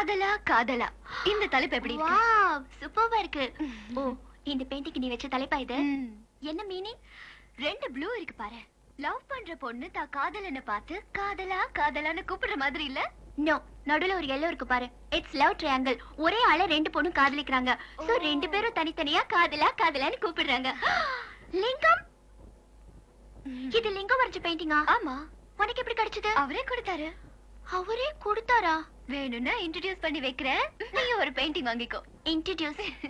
காதலா காதலா இந்த தலைப்பு எப்படி இருக்கு வாவ் சூப்பர்வா இருக்கு ஓ இந்த பெயிண்டிங் நீ வச்ச தலைப்பா இது ம். என்ன மீனிங் ரெண்டு ப்ளூ இருக்கு பாரு லவ் பண்ற பொண்ணு தா காதலனை பார்த்து காதலா காதலான்னு கூப்பிடுற மாதிரி இல்ல நோ நடுவுல ஒரு எல்லோ இருக்கு பாரு இட்ஸ் லவ் ட்ரையாங்கிள் ஒரே ஆள ரெண்டு பொண்ணும் காதலிக்கிறாங்க சோ ஓ. ரெண்டு பேரும் தனித்தனியா காதலா காதலான்னு கூப்பிடுறாங்க லிங்கம் இது லிங்கம் வரைஞ்ச பெயிண்டிங்கா ஆமா உனக்கு எப்படி கிடைச்சது அவரே கொடுத்தாரு அவரே கொடுத்தாரா வேணும்னா இன்ட்ரடியூஸ் பண்ணி வைக்கிறேன் நீ ஒரு பெயிண்டிங் வாங்கிக்கோ இன்ட்ரடியூஸ்